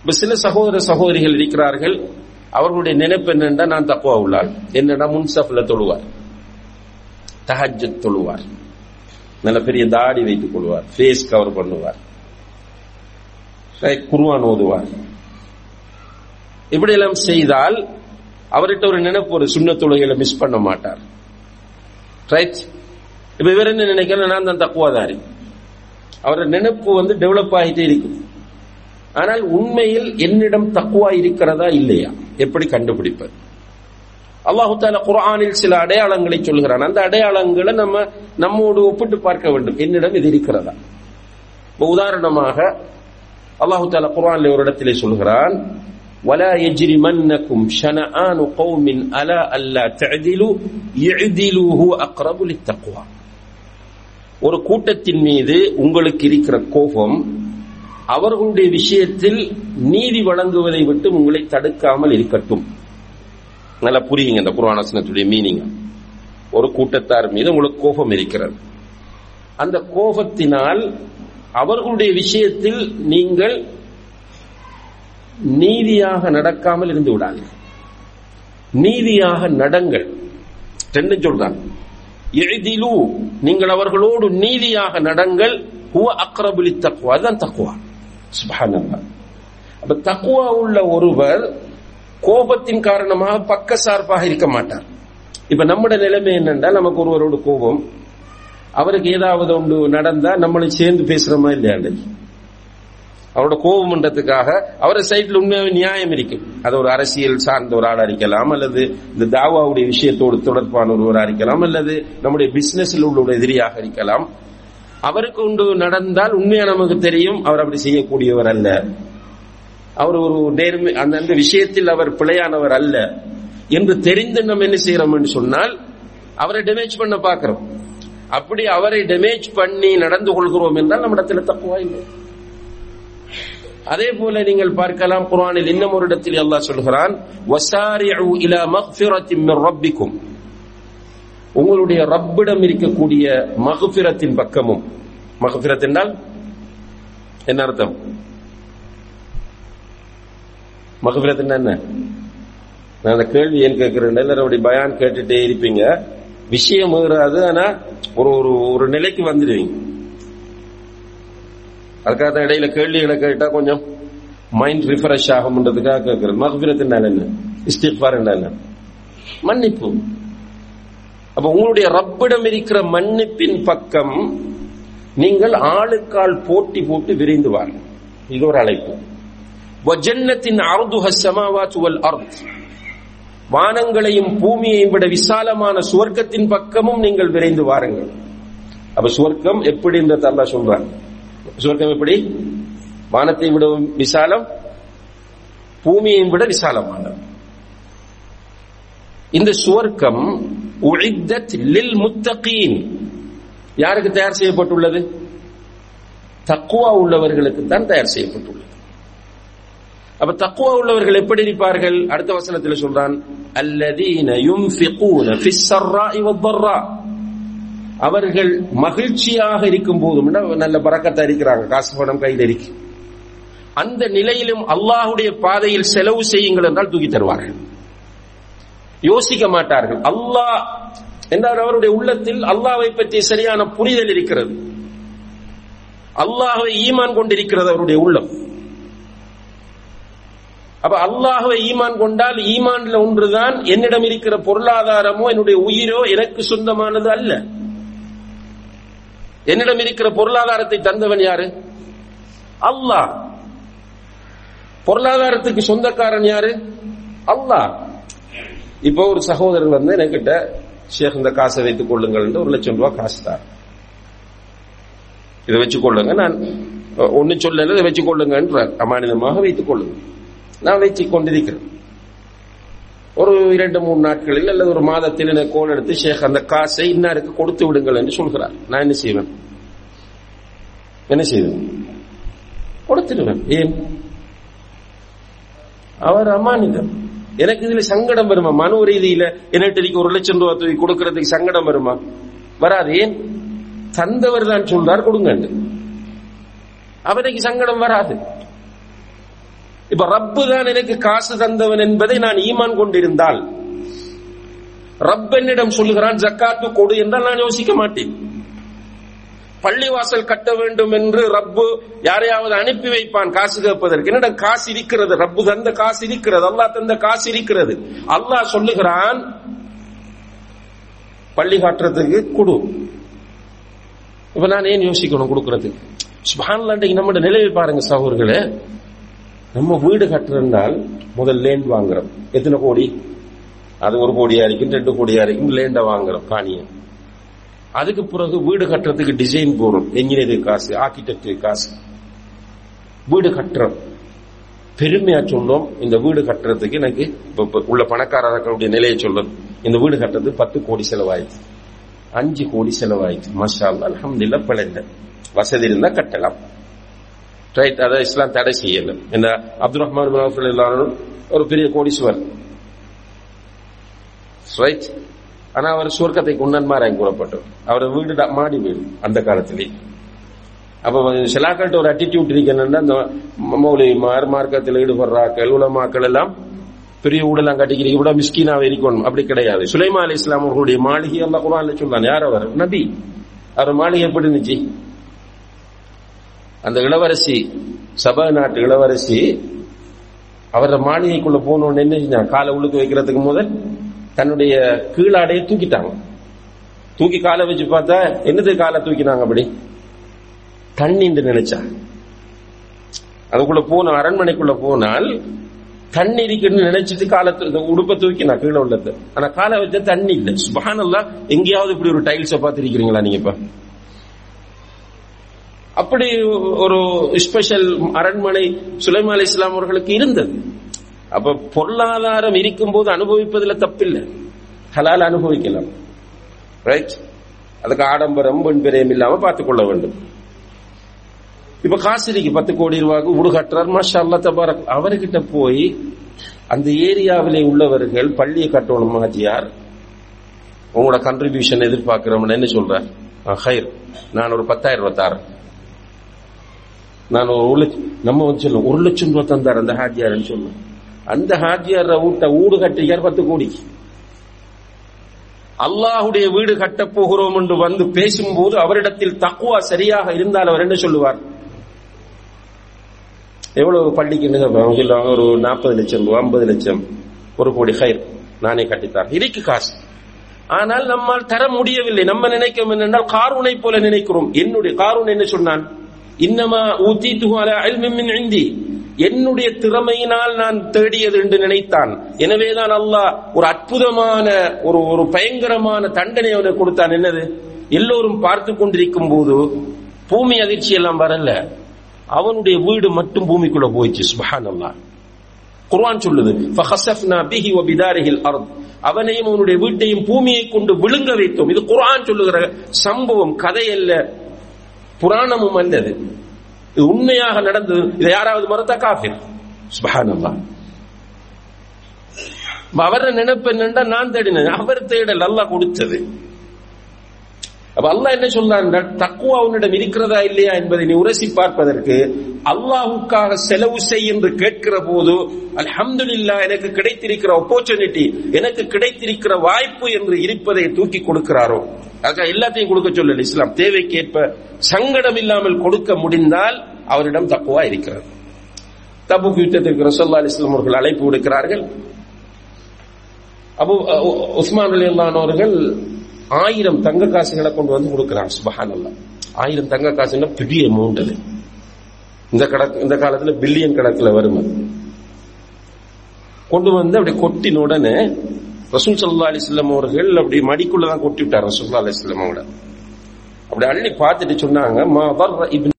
இப்ப சில சகோதர சகோதரிகள் இருக்கிறார்கள் அவர்களுடைய நினைப்பு என்னென்றா நான் தக்குவா உள்ளாள் என்னடா முன்சஃப்ல தொழுவார் தஹஜத் தொழுவார் நல்ல பெரிய தாடி வைத்துக் கொள்வார் ஃபேஸ் கவர் பண்ணுவார் குருவான் ஓதுவார் இப்படியெல்லாம் செய்தால் அவர்கிட்ட ஒரு நினைப்பு ஒரு சுண்ண தொழுகையில மிஸ் பண்ண மாட்டார் ரைட் இப்ப இவர் என்ன நினைக்கிறேன் நான் தான் தக்குவாதாரி அவரோட நினைப்பு வந்து டெவலப் ஆகிட்டே இருக்கும் ஆனால் உண்மையில் என்னிடம் தக்குவா இருக்கிறதா இல்லையா எப்படி கண்டுபிடிப்பது அல்லாஹு தால குரானில் சில அடையாளங்களை சொல்கிறான் அந்த அடையாளங்களை நம்ம நம்மோடு ஒப்பிட்டு பார்க்க வேண்டும் என்னிடம் இது இருக்கிறதா உதாரணமாக அல்லாஹு தால குரானில் ஒரு இடத்திலே சொல்கிறான் ولا يجرمنكم شنآن قوم ألا ألا تعدلوا يعدلوا هو أقرب للتقوى ஒரு கூட்டத்தின் மீது உங்களுக்கு இருக்கிற கோபம் அவர்களுடைய விஷயத்தில் நீதி வழங்குவதை விட்டு உங்களை தடுக்காமல் இருக்கட்டும் நல்லா புரியுங்க இந்த குர்ஆனசனத்துடைய மீனிங் ஒரு கூட்டத்தார் மீது உங்களுக்கு கோபம் இருக்கிறது அந்த கோபத்தினால் அவர்களுடைய விஷயத்தில் நீங்கள் நீதியாக நடக்காமல் இருந்து விடாதீர்கள் நீதியாக நடங்கள் ரெண்டு சொல்றாங்க எழிதிலு நீங்கள் அவர்களோடு நீதியாக நடங்கள் ஹுவ அக்ரபுலி தக்குவா அதுதான் தக்குவா சுபஹானல்லாஹ் அப்ப தக்குவா உள்ள ஒருவர் கோபத்தின் காரணமாக பக்க சார்பாக இருக்க மாட்டார் இப்ப நம்முடைய நிலைமை என்னென்றால் நமக்கு ஒருவரோட கோபம் அவருக்கு ஏதாவது ஒன்று நடந்தா நம்மளும் சேர்ந்து பேசுறோமா இல்லையா அன்றைக்கு அவரோட கோபம்ன்றதுக்காக அவர சைட்ல உண்மையாவே நியாயம் இருக்கும் அது ஒரு அரசியல் சார்ந்த ஒரு ஆளா இருக்கலாம் அல்லது இந்த தாவாவுடைய விஷயத்தோடு தொடர்பான ஒருவரா இருக்கலாம் அல்லது நம்முடைய பிசினஸ்ல உள்ள ஒரு எதிரியாக இருக்கலாம் அவருக்கு உண்டு நடந்தால் உண்மையா நமக்கு தெரியும் அவர் அப்படி செய்யக்கூடியவர் அல்ல அவர் ஒரு நேர்மை அந்த அந்த விஷயத்தில் அவர் பிழையானவர் அல்ல என்று தெரிந்து நம்ம என்ன செய்யறோம் என்று சொன்னால் அவரை டேமேஜ் பண்ண பார்க்கிறோம் அப்படி அவரை டேமேஜ் பண்ணி நடந்து கொள்கிறோம் என்றால் நம்மிடத்துல தப்புவா இல்லை அதே போல நீங்கள் பார்க்கலாம் குர்ஆனில் இன்னும் ஒரு இடத்தில் அல்லாஹ் சொல்கிறான் வசாரிஉ இலா மக்ஃபிரத்தின் மின் ரப்பிக்கும் உங்களுடைய ரப்பிடம் இருக்கக்கூடிய மகபிரத்தின் பக்கமும் மகபிரத் என்றால் என்ன அர்த்தம் மகபிரத் என்ன நான் அந்த கேள்வி ஏன் கேட்கிறேன் எல்லாரும் பயான் கேட்டுட்டே இருப்பீங்க விஷயம் ஏறாது ஆனா ஒரு ஒரு ஒரு நிலைக்கு வந்துடுவீங்க அதுக்காக தான் இடையில கேள்விகளை கேட்டா கொஞ்சம் மைண்ட் ரிஃப்ரெஷ் ஆகும்ன்றதுக்காக கேட்கிறேன் மகபிரத் என்ன இஸ்திஃபார் என்ன மன்னிப்பு அப்ப உங்களுடைய ரப்பிடம் இருக்கிற மன்னிப்பின் பக்கம் நீங்கள் ஆளுக்கால் போட்டி போட்டு விரைந்து வாருங்கள் இது ஒரு அழைப்பு வஜன்னத்தின் அர்துஹ சமாவாத் வல் அர்த் வானங்களையும் பூமியையும் விட விசாலமான சுவர்க்கத்தின் பக்கமும் நீங்கள் விரைந்து வாருங்கள் அப்ப சுவர்க்கம் எப்படி என்று அல்லாஹ் சொல்றாங்க சுவர்க்கம் எப்படி வானத்தை விட விசாலம் பூமியை விட விசாலமானது இந்த சுவர்க்கம் உழித்தத் லில் முத்தகீன் யாருக்கு தயார் செய்யப்பட்டுள்ளது தக்குவா உள்ளவர்களுக்கு தான் தயார் செய்யப்பட்டுள்ளது அப்ப தக்குவா உள்ளவர்கள் எப்படி இருப்பார்கள் அடுத்த வசனத்தில் சொல்றான் அல்லதீன யுன்ஃபிகூன ஃபிஸ் ஸர்ராஇ வத்-தர்ரா அவர்கள் மகிழ்ச்சியாக இருக்கும் போதும் நல்ல பறக்கத்தா இருக்கிறாங்க காசு பணம் கையில் இருக்கு அந்த நிலையிலும் அல்லாஹுடைய பாதையில் செலவு செய்யுங்கள் என்றால் தூக்கி தருவார்கள் யோசிக்க மாட்டார்கள் அல்லாஹ் என்றால் அவருடைய உள்ளத்தில் அல்லாவை பற்றிய சரியான புரிதல் இருக்கிறது அல்லாஹை ஈமான் கொண்டிருக்கிறது அவருடைய உள்ளம் அப்ப அல்லாஹுவை ஈமான் கொண்டால் ஈமான்ல ஒன்றுதான் என்னிடம் இருக்கிற பொருளாதாரமோ என்னுடைய உயிரோ எனக்கு சொந்தமானது அல்ல என்னிடம் இருக்கிற பொருளாதாரத்தை தந்தவன் யாரு அல்லாஹ் பொருளாதாரத்துக்கு சொந்தக்காரன் யாரு அல்லாஹ் இப்போ ஒரு சகோதரர் வந்து என்கிட்ட ஷேக் இந்த காசை வைத்துக் கொள்ளுங்கள் ஒரு லட்சம் ரூபாய் காசு தான் இதை வச்சுக் கொள்ளுங்க நான் ஒன்னு சொல்லல இதை வச்சுக் கொள்ளுங்கன்றார் அமானிதமாக வைத்துக் கொள்ளுங்க நான் வைத்துக் கொண்டிருக்கிறேன் ஒரு இரண்டு மூணு நாட்களில் அல்லது ஒரு மாதத்தில் எனக்கு கோல் எடுத்து ஷேக் அந்த காசை இன்னாருக்கு கொடுத்து விடுங்கள் என்று சொல்கிறார் நான் என்ன செய்வேன் என்ன செய்வேன் கொடுத்துடுவேன் ஏன் அவர் அமானிதம் எனக்கு இதுல சங்கடம் வருமா மனு ரீதியில என்னட்டு ஒரு லட்சம் ரூபாய் தூக்கி கொடுக்கறதுக்கு சங்கடம் வருமா வராது ஏன் தந்தவர் தான் சொல்றார் கொடுங்க அவருக்கு சங்கடம் வராது இப்ப ரப்பு தான் எனக்கு காசு தந்தவன் என்பதை நான் ஈமான் கொண்டிருந்தால் ரப் என்னிடம் சொல்லுகிறான் ஜக்காத்து கொடு என்றால் நான் யோசிக்க மாட்டேன் பள்ளிவாசல் கட்ட வேண்டும் என்று ரப்பு யாரையாவது அனுப்பி வைப்பான் காசு கேட்பதற்கு என்னிடம் காசு இருக்கிறது ரப்பு தந்த காசு இருக்கிறது அல்லாஹ் தந்த காசு இருக்கிறது அல்லாஹ் சொல்லுகிறான் பள்ளி காட்டுறதுக்கு கொடு இப்ப நான் ஏன் யோசிக்கணும் கொடுக்கறதுக்கு சுபான்லாண்டைக்கு நம்மளோட நிலையை பாருங்க சகோதரர்களே நம்ம வீடு கட்டுறதுனால் முதல் லேண்ட் வாங்குறோம் எத்தனை கோடி அது ஒரு கோடியா இருக்கும் ரெண்டு கோடியா இருக்கும் லேண்ட வாங்குறோம் காணியை அதுக்கு பிறகு வீடு கட்டுறதுக்கு டிசைன் போறோம் என்ஜினியரிங் காசு ஆர்கிடெக்ட் காசு வீடு கட்டுறோம் பெருமையா சொல்லும் இந்த வீடு கட்டுறதுக்கு எனக்கு இப்ப உள்ள பணக்காரர்களுடைய நிலையை சொல்லும் இந்த வீடு கட்டுறதுக்கு பத்து கோடி செலவாயிடுச்சு அஞ்சு கோடி செலவாயிடுச்சு மஷா அலமதுல்ல பிழைந்த வசதி இருந்தா கட்டலாம் ரைட் அதை இஸ்லாம் தடை செய்யல இந்த அப்துல் ரஹ்மான் எல்லாரும் ஒரு பெரிய கோடீஸ்வர் ரைட் ஆனா அவர் சுவர்க்கத்தை குன்னன்மாராய் கூறப்பட்டவர் அவர் வீடு மாடி வீடு அந்த காலத்திலே அப்ப சிலாக்கள்கிட்ட ஒரு அட்டிடியூட் இருக்கணும்னா இந்த மௌலிமார் மார்க்கத்தில் ஈடுபடுறாக்கள் உலமாக்கள் எல்லாம் பெரிய ஊடலாம் கட்டிக்கிறீங்க கூட மிஸ்கீனாவை இருக்கணும் அப்படி கிடையாது சுலைமா அலி இஸ்லாம் அவர்களுடைய மாளிகை எல்லாம் குரான்ல சொல்றான் யார் அவர் நபி அவர் மாளிகை எப்படி இருந்துச்சு அந்த இளவரசி சபா நாட்டு இளவரசி அவரோட மாளிகைக்குள்ள போனோன்னு என்ன செஞ்சாங்க காலை உள்ளுக்கு வைக்கிறதுக்கு முதல் தன்னுடைய கீழாடையை தூக்கிட்டாங்க தூக்கி காலை வச்சு பார்த்தா என்னது காலை தூக்கினாங்க அப்படி தண்ணின்னு நினைச்சா அதுக்குள்ள போன அரண்மனைக்குள்ள போனால் தண்ணி இருக்குன்னு நினைச்சிட்டு காலத்து உடுப்ப தூக்கி நான் கீழே உள்ளது ஆனா காலை வச்ச தண்ணி இல்ல சுபானல்லாம் எங்கேயாவது இப்படி ஒரு டைல்ஸ பார்த்திருக்கிறீங்களா நீங்க இப்ப அப்படி ஒரு ஸ்பெஷல் அரண்மனை சுலைமா அலி இஸ்லாம் அவர்களுக்கு இருந்தது அப்ப பொருளாதாரம் இருக்கும் போது அனுபவிப்பதில் தப்பில்லை ஹலால் அனுபவிக்கலாம் ரைட் அதுக்கு ஆடம்பரம் வெண்பிரயம் இல்லாம பார்த்துக் கொள்ள வேண்டும் இப்ப காசிரிக்கு பத்து கோடி ரூபாய்க்கு வீடு கட்டுறார் மாஷா அல்லா தபாரக் அவர்கிட்ட போய் அந்த ஏரியாவிலே உள்ளவர்கள் பள்ளியை கட்டணும் மாஜியார் உங்களோட கண்ட்ரிபியூஷன் எதிர்பார்க்கிறோம்னு என்ன சொல்றார் ஹைர் நான் ஒரு பத்தாயிரம் ரூபாய் தாரேன் நான் ஒரு லட்சம் நம்ம வந்து சொல்லுவோம் ஒரு லட்சம் ரூபாய் தந்தார் அந்த ஹாஜியார்னு சொல்லுவோம் அந்த ஹாஜியார் வீட்டை வீடு கட்டிக்கார் பத்து கோடி அல்லாஹுடைய வீடு கட்டப் போகிறோம் என்று வந்து பேசும்போது அவரிடத்தில் தக்குவா சரியாக இருந்தால் அவர் என்ன சொல்லுவார் எவ்வளவு பள்ளிக்கு அவங்க சொல்லுவாங்க ஒரு நாற்பது லட்சம் ஐம்பது லட்சம் ஒரு கோடி ஹைர் நானே கட்டித்தார் இருக்கு காசு ஆனால் நம்மால் தர முடியவில்லை நம்ம நினைக்கும் என்னென்றால் காரூனை போல நினைக்கிறோம் என்னுடைய காரூன் என்ன சொன்னான் இன்னமா ஊத்தி இந்தி என்னுடைய திறமையினால் நான் தேடியது என்று நினைத்தான் எனவேதான் அல்லாஹ் ஒரு அற்புதமான ஒரு ஒரு பயங்கரமான தண்டனை அவனுக்கு கொடுத்தான் என்னது எல்லோரும் பார்த்து கொண்டிருக்கும் போது பூமி அதிர்ச்சி எல்லாம் வரல அவனுடைய வீடு மட்டும் பூமிக்குள்ள போயிடுச்சு சுபஹான் அல்லா குர்ஆன் சொல்லுது ஃபஹஸஃப்னா பிஹி வ பிதாரிஹில் அர்த் அவனையும் அவனுடைய வீட்டையும் பூமியை கொண்டு விழுங்க வைத்தோம் இது குர்ஆன் சொல்லுகிற சம்பவம் கதை அல்ல புராணமும் அல்லது இது உண்மையாக நடந்தது இதை யாராவது மறுத்தா காஃபிர் சுபஹானல்லா அவர நினைப்பு என்னண்டா நான் தேடினேன் அவர் தேடல் அல்லாஹ் கொடுத்தது அப்ப அல்லாஹ் என்ன சொல்றான் தக்குவா உன்னிடம் இருக்கிறதா இல்லையா என்பதை நீ உரசி பார்ப்பதற்கு அல்லாஹுக்காக செலவு செய் என்று கேட்கிற போது அல்ஹம்துலில்லா எனக்கு கிடைத்திருக்கிற ஆப்பர்ச்சுனிட்டி எனக்கு கிடைத்திருக்கிற வாய்ப்பு என்று இருப்பதை தூக்கி கொடுக்கிறாரோ அதுக்காக எல்லாத்தையும் கொடுக்க சொல்லல இஸ்லாம் தேவைக்கேற்ப சங்கடம் இல்லாமல் கொடுக்க முடிந்தால் அவரிடம் தக்குவா இருக்கிறது தபுக் யுத்தத்திற்கு ரசல்லா அலிஸ்லாம் அவர்கள் அழைப்பு விடுக்கிறார்கள் அபு உஸ்மான் அலி அல்லானவர்கள் ஆயிரம் தங்க காசுகளை கொண்டு வந்து கொடுக்கிறான் சுபஹான் அல்லா ஆயிரம் தங்க காசுன்னா பெரிய அமௌண்ட் அது இந்த கணக்கு இந்த காலத்துல பில்லியன் கணக்குல வரும் கொண்டு வந்து அப்படி கொட்டின உடனே ரசூல் சல்லா அலிஸ்லாம் அவர்கள் அப்படி மடிக்குள்ளதான் கொட்டி விட்டார் ரசூல்லா அலிஸ்லாம் அவங்கள அப்படி அள்ளி பார்த்துட்டு சொன்னாங்க